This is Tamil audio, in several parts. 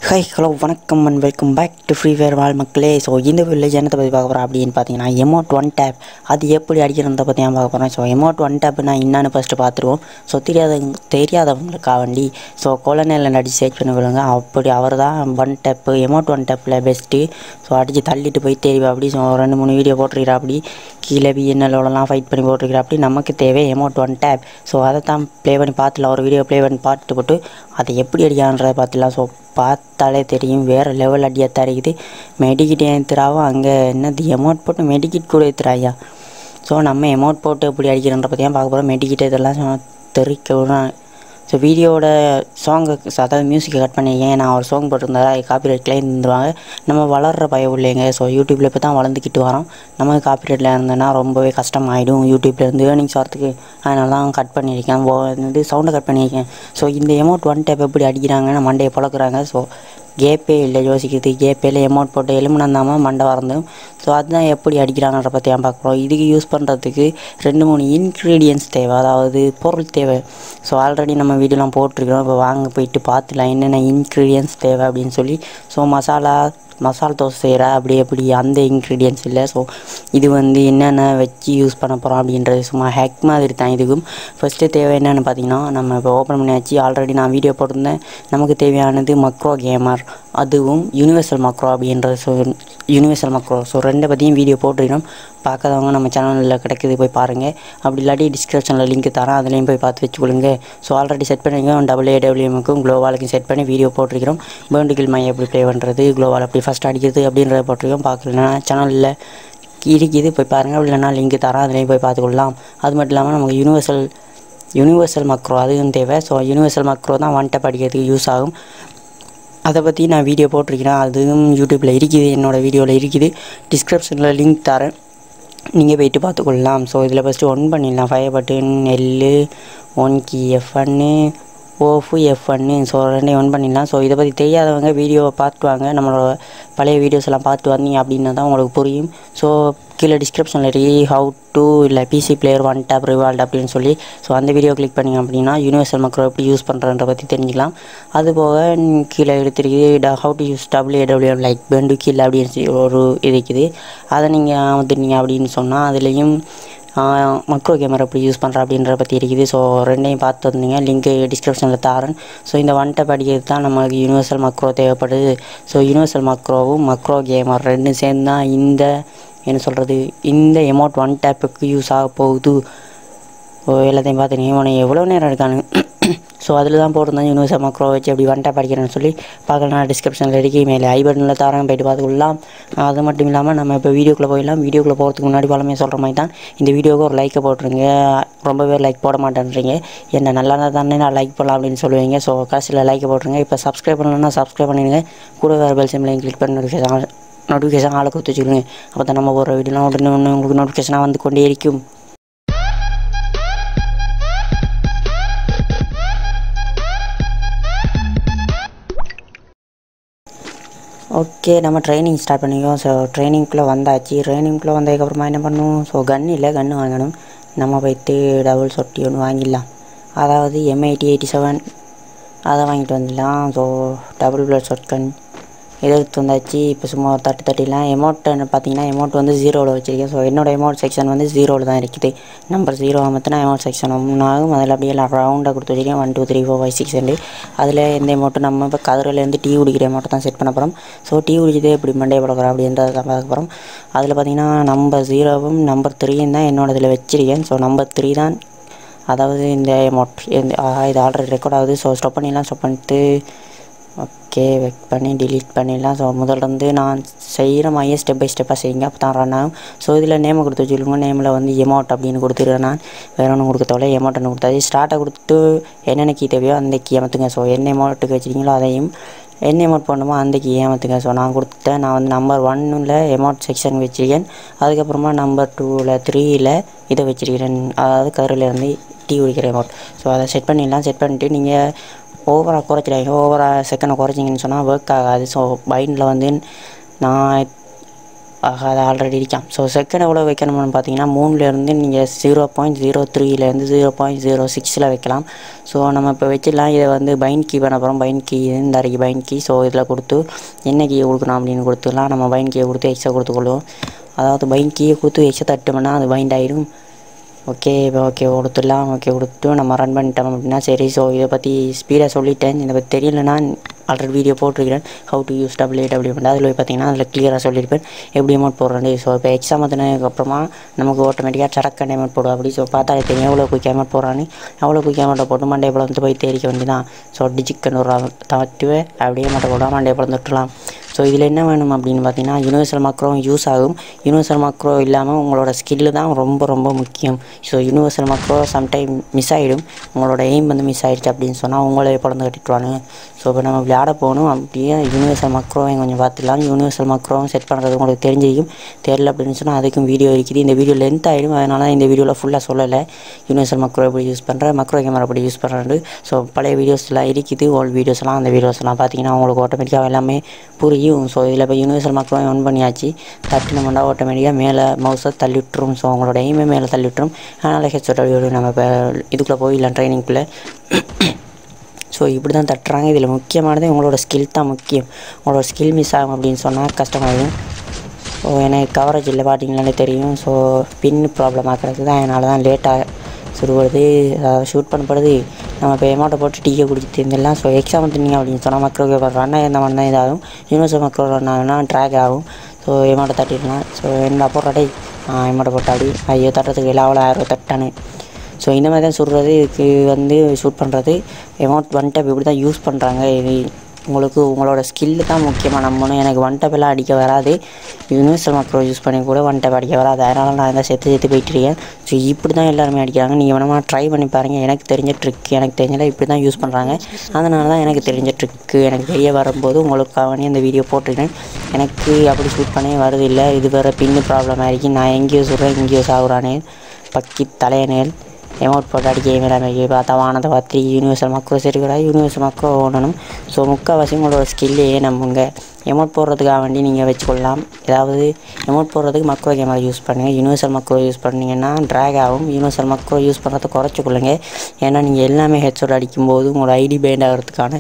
ஹை ஹலோ வணக்கம் and welcome back to Free Fire வாழ் மக்களே ஸோ இந்த வீடியோவில் என்னத்தை பற்றி பார்க்க போகிறோம் அப்படின்னு பார்த்தீங்கன்னா எமோட் ஒன் டேப் அது எப்படி அடிக்கிறத பற்றி தான் பார்க்க போகிறோம் ஸோ எமோட் ஒன் டேப்னா என்னன்னு ஃபஸ்ட்டு பார்த்துருவோம் ஸோ தெரியாதவங்க தெரியாதவங்களுக்காக வேண்டி ஸோ கொலநேலில் அடித்து சர்ச் பண்ணி விடுங்க அப்படி அவர் தான் ஒன் டேப்பு எமோட் ஒன் டேப்பில் பெஸ்ட்டு ஸோ அடித்து தள்ளிட்டு போய் தெரிவா அப்படி ஸோ ரெண்டு மூணு வீடியோ போட்டிருக்கிறா அப்படி கீழே பிஎன்எல்லோடலாம் ஃபைட் பண்ணி போட்டிருக்கிறா அப்படி நமக்கு தேவை எமோட் ஒன் டேப் ஸோ அதை தான் ப்ளே பண்ணி பார்த்துலாம் ஒரு வீடியோ ப்ளே பண்ணி பார்த்துட்டு போட்டு அதை எப்படி அடிக்கான்றதை பார்த்துலாம் ஸோ பார்த்தாலே தெரியும் வேறு லெவல் அடியாக இருக்குது மெடிக்கிட் ஏற்றுறாவும் அங்கே என்னது எமௌண்ட் போட்டு மெடிக்கிட் கூட ஏற்றுறாயா ஸோ நம்ம எமௌண்ட் போட்டு எப்படி அடிக்கிறன்ற பற்றி தான் பார்க்க போகிறோம் மெடிக்கிட் இதெல்லாம் தெரிக்க விடுறேன் ஸோ வீடியோட சாங்கு அதாவது மியூசிக்கை கட் பண்ணியிருக்கேன் நான் ஒரு சாங் போட்டிருந்தாரா காப்பிரைட் கிளைம் இருந்துருவாங்க நம்ம வளர்கிற பய இல்லைங்க ஸோ யூடியூப்பில் இப்போ தான் வளர்ந்துக்கிட்டு வரோம் நமக்கு காப்பிரைட்டில் இருந்தேன்னா ரொம்பவே கஷ்டமாயிடும் யூடியூப்லேருந்து ஏர்னிங்ஸ் வரத்துக்கு அதனால தான் கட் பண்ணியிருக்கேன் ஓ இது சவுண்டை கட் பண்ணியிருக்கேன் ஸோ இந்த எமௌண்ட் ஒன் டைப் எப்படி அடிக்கிறாங்கன்னு மண்டையை பழக்கிறாங்க ஸோ கேப்பே இல்லை யோசிக்கிறது கேப்பேல எமௌண்ட் போட்டு எலுமினந்தாமல் மண்டை வரந்தும் ஸோ அதுதான் எப்படி அடிக்கிறாங்கன்ற பற்றி தான் பார்க்குறோம் இதுக்கு யூஸ் பண்ணுறதுக்கு ரெண்டு மூணு இன்க்ரீடியன்ஸ் தேவை அதாவது பொருள் தேவை ஸோ ஆல்ரெடி நம்ம வீடியோலாம் போட்டிருக்கிறோம் இப்போ வாங்க போயிட்டு பார்த்துலாம் என்னென்ன இன்க்ரீடியன்ஸ் தேவை அப்படின்னு சொல்லி ஸோ மசாலா மசால் தோசை செய்கிற அப்படி எப்படி அந்த இன்க்ரீடியன்ஸ் இல்லை ஸோ இது வந்து என்னென்ன வச்சு யூஸ் பண்ண போகிறோம் அப்படின்றது சும்மா ஹேக் மாதிரி தான் இதுக்கும் ஃபஸ்ட்டு தேவை என்னென்னு பார்த்தீங்கன்னா நம்ம இப்போ ஓப்பன் பண்ணியாச்சு ஆல்ரெடி நான் வீடியோ போட்டிருந்தேன் நமக்கு தேவையானது மக்ரோ கேமர் அதுவும் யூனிவர்சல் மக்ரோ அப்படின்றது ஸோ யூனிவர்சல் மக்ரோ ஸோ ரெண்டை பற்றியும் வீடியோ போட்டிருக்கோம் பார்க்காதவங்க நம்ம சேனலில் கிடைக்குது போய் பாருங்கள் அப்படி இல்லாட்டி டிஸ்கிரிப்ஷனில் லிங்க் தரேன் அதுலேயும் போய் பார்த்து வச்சுக்கொள்ளுங்க ஸோ ஆல்ரெடி செட் பண்ணியிருக்கோம் டபுள் ஏடபிள்யூஎமுக்கும் க்ளோவாலுக்கும் செட் பண்ணி வீடியோ போட்டிருக்கிறோம் பேண்டுகில் மை எப்படி ப்ளே பண்ணுறது க்ளோவால் எப்படி ஃபஸ்ட் அடிக்கிறது அப்படின்றத போட்டிருக்கோம் பார்க்கலன்னா சேனலில் இருக்குது போய் பாருங்கள் அப்படி இல்லைனா லிங்க் தரேன் அதுலேயும் போய் பார்த்துக்கொள்ளலாம் அது மட்டும் இல்லாமல் நமக்கு யூனிவர்சல் யூனிவர்சல் மக்ரோ அதுவும் தேவை ஸோ யூனிவர்சல் மக்ரோ தான் ஒன் டப் அடிக்கிறதுக்கு யூஸ் ஆகும் அதை பற்றி நான் வீடியோ போட்டிருக்கிறேன் அதுவும் யூடியூப்பில் இருக்குது என்னோடய வீடியோவில் இருக்குது டிஸ்கிரிப்ஷனில் லிங்க் தரேன் நீங்கள் போயிட்டு பார்த்துக்கொள்ளலாம் ஸோ இதில் ஃபஸ்ட்டு ஒன் பண்ணிடலாம் ஃபயர் பட்டன் எல்லு ஒன் கி எஃப் ஒன்னு ஓஃபு எஃப் ஒன்னு ஸோ ரெண்டையும் ஒன் பண்ணிடலாம் ஸோ இதை பற்றி தெரியாதவங்க வீடியோவை பார்த்து வாங்க நம்மளோட பழைய வீடியோஸ் எல்லாம் பார்த்து வந்தீங்க அப்படின்னா தான் உங்களுக்கு புரியும் ஸோ கீழே டிஸ்கிரிப்ஷனில் இருக்கு ஹவு டு இல்லை பிசி பிளேயர் ஒன் டேப் ரிவால்ட் அப்படின்னு சொல்லி ஸோ அந்த வீடியோ கிளிக் பண்ணிங்க அப்படின்னா யூனிவர்சல் மக்ரோ எப்படி யூஸ் பண்ணுறன்ற பற்றி தெரிஞ்சுக்கலாம் அது போக கீழே எடுத்துருக்கு how to use W W like பெண்டு கீழே அப்படின்னு சொல்லி ஒரு இது இருக்குது அதை நீங்கள் வந்துட்டீங்க அப்படின்னு சொன்னால் அதுலேயும் மக்ரோ கேமரா எப்படி யூஸ் பண்ணுற அப்படின்ற பற்றி இருக்குது ஸோ ரெண்டையும் பார்த்து வந்தீங்க லிங்க்கு டிஸ்கிரிப்ஷனில் தாரேன் ஸோ இந்த ஒன் டப் அடிக்கிறது தான் நமக்கு யூனிவர்சல் மக்ரோ தேவைப்படுது ஸோ யூனிவர்சல் மக்ரோவும் மக்ரோ கேமர் ரெண்டும் சேர்ந்து தான் இந்த என்ன சொல்கிறது இந்த எமௌண்ட் ஒன் டேப்புக்கு யூஸ் ஆக போகுது ஓ எல்லாத்தையும் பார்த்துனீங்க இவனை எவ்வளோ நேரம் இருக்கானு ஸோ அதில் தான் போட்டிருந்தேன் யூனிவர்சல் மக்ரோ வச்சு அப்படி ஒன் டேப் அடிக்கிறேன்னு சொல்லி பார்க்கலாம் டிஸ்கிரிப்ஷனில் இருக்கு மேலே ஐ பட்டனில் தரேன் போயிட்டு பார்த்துக்கலாம் அது மட்டும் இல்லாமல் நம்ம இப்போ வீடியோக்குள்ளே போயிடலாம் வீடியோக்குள்ளே போகிறதுக்கு முன்னாடி பழமே சொல்கிற மாதிரி தான் இந்த வீடியோவுக்கு ஒரு லைக்கை போட்டுருங்க ரொம்ப பேர் லைக் போட மாட்டேன்றீங்க என்ன நல்லா இருந்தால் தானே நான் லைக் பண்ணலாம் அப்படின்னு சொல்லுவீங்க ஸோ கடைசியில் லைக்கை போட்டுருங்க இப்போ சப்ஸ்கிரைப் பண்ணலன்னா சப்ஸ்கிரைப் பண்ணிடுங்க கூட வேறு பெல் சிம்லையும் கிளிக் பண்ணி நோட்டிஃபிகேஷன் நோட்டிஃபிகேஷன் ஆளை கொடுத்து வச்சுக்கோங்க அப்போ தான் நம்ம போகிற வீடியோலாம் உடனே ஒன்று உங்களுக்கு நோட்டிஃபிகேஷனாக வந்து கொண்டே இருக்கும் ஓகே நம்ம ட்ரைனிங் ஸ்டார்ட் பண்ணிக்கோம் ஸோ ட்ரைனிங்குள்ளே வந்தாச்சு ட்ரைனிங்குள்ளே வந்ததுக்கப்புறமா என்ன பண்ணணும் ஸோ கன் இல்லை கன்று வாங்கணும் நம்ம போயிட்டு டபுள் சொட்டி ஒன்று வாங்கிடலாம் அதாவது எம்ஐடி எயிட்டி செவன் அதை வாங்கிட்டு வந்துடலாம் so double blood shotgun எடுத்து வந்தாச்சு இப்போ சும்மா ஒரு தட்டு தட்டிலாம் எமௌண்ட்டு பார்த்தீங்கன்னா எமௌண்ட் வந்து ஜீரோவில் வச்சுருக்கேன் ஸோ என்னோடய எமௌண்ட் செக்ஷன் வந்து ஜீரோவில் தான் இருக்குது நம்பர் ஜீரோ அமர்த்தினா எமௌண்ட் செக்ஷன் ஒன்று ஆகும் அதில் அப்படியே எல்லாம் ரவுண்டாக கொடுத்து வச்சுருக்கேன் one two three four five six ரெண்டு அதில் எந்த எமௌண்ட்டும் நம்ம இப்போ கதிரிலேருந்து டீ குடிக்கிற எமௌண்ட்டை தான் செட் பண்ண போகிறோம் ஸோ டீ குடிச்சதே எப்படி மண்டே பழக்கிறோம் அப்படின்றத தான் பார்க்க போகிறோம் அதில் பார்த்தீங்கன்னா நம்பர் ஜீரோவும் நம்பர் த்ரீயும் தான் என்னோட இதில் வச்சுருக்கேன் ஸோ நம்பர் த்ரீ தான் அதாவது இந்த எமௌண்ட் இந்த இது ஆல்ரெடி ரெக்கார்ட் ஆகுது ஸோ ஸ்டாப் பண்ணிடலாம் ஸ்டாப் பண்ணிட்டு ஓகே வெக் பண்ணி டிலீட் பண்ணிடலாம் ஸோ முதல்ல வந்து நான் செய்கிற மாதிரியே ஸ்டெப் பை ஸ்டெப்பாக செய்யுங்க அப்போ தான் ரன் ஆகும் ஸோ இதில் நேமை கொடுத்து வச்சுருக்கோங்க நேமில் வந்து எமௌண்ட் அப்படின்னு கொடுத்துருக்கேன் நான் வேறு ஒன்றும் கொடுக்க தேவையில்ல எமௌண்ட்னு கொடுத்தாச்சு ஸ்டார்ட்டை கொடுத்து என்னென்ன கீ தேவையோ அந்த கீ ஏமாற்றுங்க ஸோ என்ன எமௌண்ட்டுக்கு வச்சுருக்கீங்களோ அதையும் என்ன எமௌண்ட் பண்ணுமோ அந்த கீ ஏமாற்றுங்க ஸோ நான் கொடுத்தேன் நான் வந்து நம்பர் ஒன்னில் எமௌண்ட் செக்ஷன் வச்சுருக்கேன் அதுக்கப்புறமா நம்பர் டூவில் த்ரீயில் இதை வச்சுருக்கிறேன் அதாவது கருலேருந்து டீ குடிக்கிற எமௌண்ட் ஸோ அதை செட் பண்ணிடலாம் செட் பண்ணிவிட்டு நீங்கள் ஓவராக குறைச்சிடாங்க ஓவராக செகண்டை குறைச்சிங்கன்னு சொன்னால் ஒர்க் ஆகாது ஸோ பைண்டில் வந்து நான் ஆஹா அது ஆல்ரெடி இருக்கான் ஸோ செகண்ட் எவ்வளோ வைக்கணும்னு பார்த்தீங்கன்னா மூணுலேருந்து நீங்கள் ஜீரோ பாயிண்ட் ஜீரோ த்ரீலேருந்து ஜீரோ பாயிண்ட் ஜீரோ சிக்ஸில் வைக்கலாம் ஸோ நம்ம இப்போ வச்சிடலாம் இதை வந்து பைன் கீ பண்ண போகிறோம் பைன் கீ இந்த அரைக்கி பைன் கீ ஸோ இதில் கொடுத்து என்ன கீயை கொடுக்கணும் அப்படின்னு கொடுத்துலாம் நம்ம பைன் கீயை கொடுத்து எக்ஸ்ட்ரா கொடுத்துக்கொள்வோம் அதாவது பைன் கீயை கொடுத்து எக்ஸ்ட்ரா தட்டோம்னா அது பைண்ட் ஆகிடும் ஓகே இப்போ ஓகே கொடுத்துடலாம் ஓகே கொடுத்துட்டு நம்ம ரன் பண்ணிட்டோம் அப்படின்னா சரி ஸோ இதை பற்றி ஸ்பீடாக சொல்லிட்டேன் இதை பற்றி தெரியலனா ஆல்ரெடி வீடியோ போட்டிருக்கிறேன் how to use double eight அப்படி பண்ணி அதில் போய் பார்த்தீங்கன்னா அதில் கிளியராக சொல்லியிருப்பேன் எப்படி அமௌண்ட் போடுறது ஸோ இப்போ எக்ஸாம் அப்புறமா நமக்கு ஆட்டோமேட்டிக்காக சடக்கான அமௌண்ட் போடும் அப்படி ஸோ பார்த்தா தெரியும் எவ்வளோ குயிக் அமௌண்ட் போடுறான்னு எவ்வளோ குயிக் அமௌண்ட்டை போட்டு மண்டே போல வந்து போய் தேடிக்க வேண்டியதான் ஸோ டிஜிக்கன் ஒரு தட்டுவே அப்படியே மட்டும் போடாமல் மண்டே போல தொட்டுலாம் ஸோ இதில் என்ன வேணும் அப்படின்னு பார்த்தீங்கன்னா யூனிவர்சல் மாக்ரோவும் யூஸ் ஆகும் யூனிவர்சல் மாக்ரோ இல்லாமல் உங்களோட ஸ்கில்லு தான் ரொம்ப ரொம்ப முக்கியம் so universal macro sometime miss ஆகிடும் உங்களோட எய்ம் வந்து மிஸ் ஆகிடுச்சு அப்படின்னு சொன்னால் உங்களே பிறந்து கட்டிட்டுவாங்க ஸோ இப்போ நம்ம விளையாட போகணும் அப்படியே யூனிவர்சல் மக்ரோவையும் கொஞ்சம் பார்த்துக்கலாம் யூனிவர்சல் மக்ரோவும் செட் பண்ணுறது உங்களுக்கு தெரிஞ்சிருக்கும் தெரியல அப்படின்னு சொன்னால் அதுக்கும் வீடியோ இருக்குது இந்த வீடியோ லென்த் ஆகிடும் அதனால இந்த வீடியோவில் ஃபுல்லாக சொல்லலை யூனிவர்சல் மக்ரோ எப்படி யூஸ் பண்ணுறேன் மக்ரோ கேமரா எப்படி யூஸ் பண்ணுறது ஸோ பழைய வீடியோஸ்லாம் இருக்குது ஓல்டு வீடியோஸ்லாம் அந்த வீடியோஸ்லாம் பார்த்தீங்கன்னா உங்களுக்கு ஆட்டோமேட்டிக்காக எல்லாமே புரியும் ஸோ இதில் இப்போ யூனிவர்சல் மக்ரோ ஆன் பண்ணியாச்சு தட்டினோம்னா ஆட்டோமேட்டிக்காக மேலே மவுஸை தள்ளி விட்டுரும் ஸோ உங்களோட எய்மே மேலே தள்ளி விட்டுரும் அதனால் ஹெட்செட் வீடியோ நம்ம இப்போ இதுக்குள்ளே போயிடலாம் ட்ரைனிங்குள்ளே ஸோ இப்படி தான் தட்டுறாங்க இதில் முக்கியமானது உங்களோட ஸ்கில் தான் முக்கியம் உங்களோட ஸ்கில் மிஸ் ஆகும் அப்படின்னு சொன்னால் கஷ்டமாயிடும் ஸோ எனக்கு கவரேஜ் இல்லை பார்த்தீங்களாலே தெரியும் ஸோ பின் ப்ராப்ளம் ஆகிறது தான் அதனால தான் லேட்டாக சுடுவது ஷூட் பண்ணப்படுது நம்ம இப்போ எமௌண்ட்டை போட்டு டீயை குடிச்சிட்டு இருந்தெல்லாம் ஸோ எக்ஸாம் தின்னீங்க அப்படின்னு சொன்னால் மக்களுக்கு ரன் ஆகிருந்த மாதிரி தான் இதாகும் யூனிவர்சல் மக்கள் ரன் ஆகுனா ட்ராக் ஆகும் ஸோ எமௌண்ட்டை தட்டிடலாம் ஸோ என்ன போடுறாடே எமௌண்ட்டை போட்டாடி ஐயோ தட்டுறதுக்கு இல்லை அவ்வளோ ஆயிரம் தட்டானு ஸோ இந்த மாதிரி தான் சுடுறது இதுக்கு வந்து ஷூட் பண்ணுறது எமௌண்ட் ஒன் டேப் இப்படி தான் யூஸ் பண்ணுறாங்க இது உங்களுக்கு உங்களோட ஸ்கில்லு தான் முக்கியமாக நம்பணும் எனக்கு ஒன் டேப் எல்லாம் அடிக்க வராது யூனிவர்சல் மக்ரோ யூஸ் பண்ணி கூட ஒன் டேப் அடிக்க வராது அதனால் நான் தான் செத்து செத்து போயிட்டுருக்கேன் ஸோ இப்படி தான் எல்லாருமே அடிக்கிறாங்க நீங்கள் வேணுமா ட்ரை பண்ணி பாருங்கள் எனக்கு தெரிஞ்ச ட்ரிக் எனக்கு தெரிஞ்சதை இப்படி தான் யூஸ் பண்ணுறாங்க அதனால தான் எனக்கு தெரிஞ்ச ட்ரிக்கு எனக்கு தெரிய வரும்போது உங்களுக்காக இந்த வீடியோ போட்டிருக்கேன் எனக்கு அப்படி ஷூட் பண்ணி வருது இல்லை இது வேறு பின்னு ப்ராப்ளம் ஆகிருக்கு நான் எங்கேயோ சொல்கிறேன் எங்கேயோ சாகுறானே பக்கி தலையனேல் எமௌண்ட் போட்டு அடிக்க வேண்டாம் பார்த்தா வானத்தை பார்த்து யூனிவர்சல் மக்கள் சரிக்கூடாது யூனிவர்சல் மக்கள் ஓடணும் ஸோ முக்கால்வாசி உங்களோட ஸ்கில்லையே நம்புங்க எமௌண்ட் போடுறதுக்காக வேண்டி நீங்கள் வச்சுக்கொள்ளலாம் ஏதாவது எமௌண்ட் போடுறதுக்கு மக்ரோ கேமரா யூஸ் பண்ணுங்கள் யூனிவர்சல் மக்ரோ யூஸ் பண்ணிங்கன்னா ட்ராக் ஆகும் யூனிவர்சல் மக்ரோ யூஸ் பண்ணுறதை குறைச்சிக்கொள்ளுங்க ஏன்னா நீங்கள் எல்லாமே ஹெட்சோட் அடிக்கும்போது உங்களோட ஐடி பேண்ட் ஆகிறதுக்கான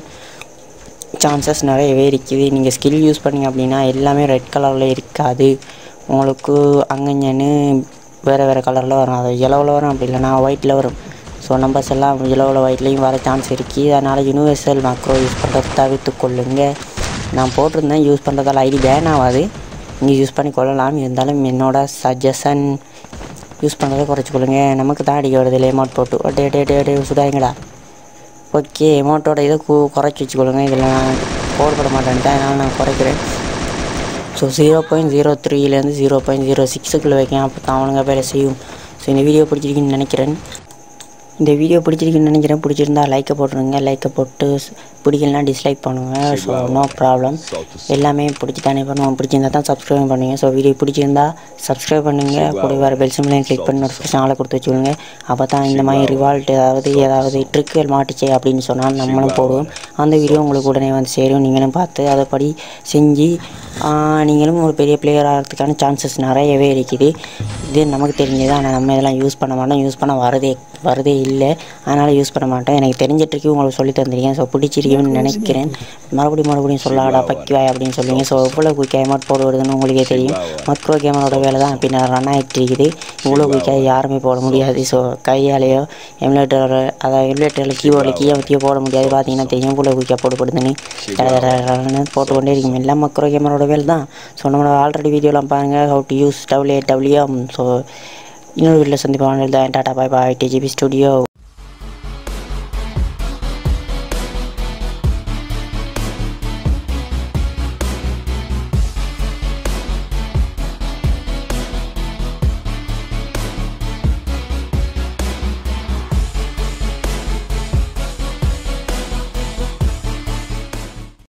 சான்சஸ் நிறையவே இருக்குது நீங்கள் ஸ்கில் யூஸ் பண்ணிங்க அப்படின்னா எல்லாமே ரெட் கலரில் இருக்காது உங்களுக்கு அங்கங்கன்னு வேறு வேறு கலரில் வரும் அது எலோவில் வரும் அப்படி இல்லைனா ஒயிட்டில் வரும் ஸோ நம்பர்ஸ் எல்லாம் எலோவில் ஒயிட்லேயும் வர சான்ஸ் இருக்குது அதனால் யூனிவர்சல் மேக்ரோ யூஸ் பண்ணுறத தவிர்த்து கொள்ளுங்க நான் போட்டிருந்தேன் யூஸ் பண்ணுறதால ஐடி பேன் ஆகாது நீங்கள் யூஸ் பண்ணி கொள்ளலாம் இருந்தாலும் என்னோட சஜஷன் யூஸ் பண்ணுறதை குறைச்சிக்கொள்ளுங்க நமக்கு தான் அடிக்க வருது இல்லை அமௌண்ட் போட்டு டே டே டே டே சுடாங்களா ஓகே அமௌண்ட்டோட இதை கு குறைச்சி வச்சுக்கொள்ளுங்க இதில் நான் போடப்பட மாட்டேன்ட்டு அதனால் நான் குறைக்கிறேன் ஸோ ஜீரோ பாயிண்ட் ஜீரோ த்ரீலேருந்து ஜீரோ பாயிண்ட் ஜீரோ சிக்ஸுக்குள்ளே வைக்கேன் அப்போ தான் அவனுங்க வேலை செய்யும் ஸோ இந்த வீடியோ பிடிச்சிருக்குன்னு நினைக்கிறேன் இந்த வீடியோ பிடிச்சிருக்குன்னு நினைக்கிறேன் பிடிச்சிருந்தா லைக்கை போட்டுருங்க லைக்கை போட்டு பிடிக்கலனா டிஸ்லைக் பண்ணுங்கள் ஸோ நோ ப்ராப்ளம் எல்லாமே பிடிச்சி தானே பண்ணுவோம் பிடிச்சிருந்தா தான் சப்ஸ்கிரைப் பண்ணுங்கள் ஸோ வீடியோ பிடிச்சிருந்தா சப்ஸ்கிரைப் பண்ணுங்கள் கூட வர பெல் சிம்லையும் கிளிக் பண்ணி நோட்டிஃபிகேஷன் ஆளை கொடுத்து வச்சுக்கோங்க அப்போ தான் இந்த மாதிரி ரிவால்ட் ஏதாவது ஏதாவது ட்ரிக்குகள் மாட்டுச்சே அப்படின்னு சொன்னால் நம்மளும் போடுவோம் அந்த வீடியோ உங்களுக்கு உடனே வந்து சேரும் நீங்களும் பார்த்து அதைப்படி செஞ்சு நீங்களும் ஒரு பெரிய பிளேயர் ஆகிறதுக்கான சான்சஸ் நிறையவே இருக்குது இது நமக்கு தெரிஞ்சது ஆனால் நம்ம இதெல்லாம் யூஸ் பண்ண மாட்டோம் யூஸ் பண்ண வரதே வரதே இல்லை அதனால் யூஸ் பண்ண மாட்டேன் எனக்கு தெரிஞ்ச ட்ரிக்கு உங்களுக்கு சொல்லி தந்திருக்கேன் ஸோ பிடிச்சிருக்குன்னு நினைக்கிறேன் மறுபடியும் மறுபடியும் சொல்லாடா பக்கிவாய் அப்படின்னு சொல்லுவீங்க ஸோ எவ்வளோ குயிக்காக எமௌண்ட் போடுவதுன்னு உங்களுக்கே தெரியும் மக்ரோ கேமரோட வேலை தான் பின்ன ரன் ஆகிட்டு இருக்குது இவ்வளோ குயிக்காக யாருமே போட முடியாது ஸோ கையாலேயோ எமுலேட்டர் அதாவது எமுலேட்டரில் கீபோர்டில் கீயை வத்தியோ போட முடியாது பார்த்தீங்கன்னா தெரியும் இவ்வளோ குயிக்காக போடுபடுதுன்னு போட்டுக்கொண்டே இருக்கும் எல்லாம் மக்ரோ கேமரோட வேலை தான் ஸோ நம்மளோட ஆல்ரெடி வீடியோலாம் பாருங்கள் how to use W WM so இன்னொரு வீட்டில் சந்திப்பாங்க tata bye bye DGP studio